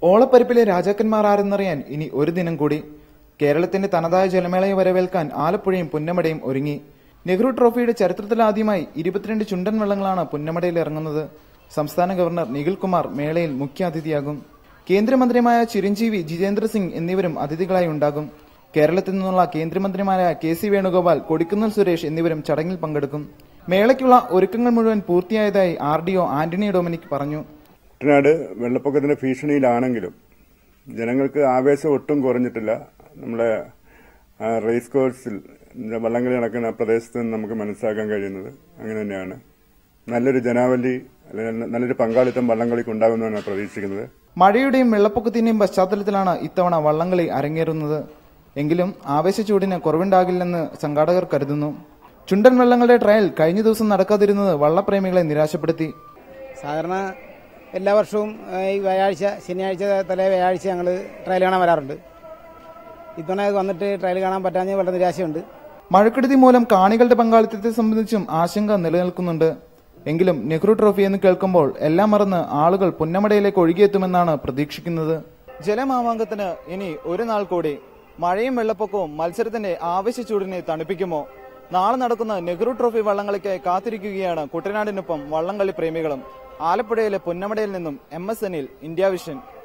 ഓളപ്പരിപ്പിലെ രാജാക്കന്മാർ ആരെന്നറിയാൻ ഇനി ഒരു ദിനം കൂടി കേരളത്തിന്റെ തനതായ ജലമേളയെ വരവേൽക്കാൻ ആലപ്പുഴയും പുന്നമടയും ഒരുങ്ങി നെഹ്റു ട്രോഫിയുടെ ചരിത്രത്തിലാദ്യമായി ഇരുപത്തിരണ്ട് ചുണ്ടൻ വള്ളങ്ങളാണ് പുന്നമടയിൽ ഇറങ്ങുന്നത് സംസ്ഥാന ഗവർണർ നിഖിൽ കുമാർ മേളയിൽ മുഖ്യാതിഥിയാകും കേന്ദ്രമന്ത്രിമാരായ ചിരഞ്ജീവി ജിതേന്ദ്ര സിംഗ് എന്നിവരും അതിഥികളായി ഉണ്ടാകും കേരളത്തിൽ നിന്നുള്ള കേന്ദ്രമന്ത്രിമാരായ കെ സി വേണുഗോപാൽ കൊടിക്കുന്നിൽ സുരേഷ് എന്നിവരും ചടങ്ങിൽ പങ്കെടുക്കും മേളയ്ക്കുള്ള ഒരുക്കങ്ങൾ മുഴുവൻ പൂർത്തിയായതായി R D O Antony Dominic പറഞ്ഞു കുട്ടനാട് വെള്ളപ്പൊക്കത്തിന്റെ ഭീഷണിയിലാണെങ്കിലും ജനങ്ങൾക്ക് ആവേശം ഒട്ടും കുറഞ്ഞിട്ടില്ല നമ്മുടെ ആ, റേസ് കോഴ്സിൽ വള്ളംകളി നടക്കുന്ന ആ പ്രദേശത്ത് നിന്ന് നമുക്ക് മനസ്സിലാക്കാൻ കഴിയുന്നത് അങ്ങനെ തന്നെയാണ് നല്ലൊരു ജനാവലി അല്ലെങ്കിൽ നല്ലൊരു പങ്കാളിത്തം വള്ളംകളിക്ക് ഉണ്ടാകുമെന്നാണ് പ്രതീക്ഷിക്കുന്നത് മഴയുടെയും വെള്ളപ്പൊക്കത്തിന്റെയും പശ്ചാത്തലത്തിലാണ് ഇത്തവണ വള്ളംകളി അരങ്ങേറുന്നത് എങ്കിലും ആവേശച്ചൂടിന് കുറവുണ്ടാകില്ലെന്ന് സംഘാടകർ കരുതുന്നു ചുണ്ടൻ വള്ളങ്ങളുടെ ട്രയൽ കഴിഞ്ഞ ദിവസം നടക്കാതിരുന്നത് വള്ളപ്രേമികളെ നിരാശപ്പെടുത്തി സാധാരണ എല്ലാ വർഷവും ആ, ഈ വ്യാഴാഴ്ച ശനിയാഴ്ച തലേ വ്യാഴാഴ്ച ഞങ്ങൾ ട്രയൽ കാണാൻ വരാറുണ്ട് ഇത്തവണ വന്നിട്ട് ട്രയൽ കാണാൻ പറ്റാഞ്ഞ് വളരെ നിരാശയുണ്ട് മഴക്കെടുതി മൂലം കാണികളുടെ പങ്കാളിത്തത്തെ സംബന്ധിച്ചും ആശങ്ക നിലനിൽക്കുന്നുണ്ട് എങ്കിലും നെഹ്റു ട്രോഫി എന്ന് കേൾക്കുമ്പോൾ എല്ലാം മറന്ന് ആളുകൾ പുന്നമടയിലേക്ക് ഒഴുകിയെത്തുമെന്നാണ് പ്രതീക്ഷിക്കുന്നത് ജലമാമാങ്കത്തിന് ഇനി ഒരു നാൾ കൂടി മഴയും വെള്ളപ്പൊക്കവും മത്സരത്തിന്റെ ആവശ്യച്ചൂടിനെ തണുപ്പിക്കുമോ നാളെ നടക്കുന്ന നെഹ്റു ട്രോഫി വള്ളംകളിക്കായി കാത്തിരിക്കുകയാണ് കുട്ടനാടിനൊപ്പം വള്ളംകളി പ്രേമികളും ആലപ്പുഴയിലെ പുന്നമടയിൽ നിന്നും എം എസ് എനിൽ ഇന്ത്യ വിഷൻ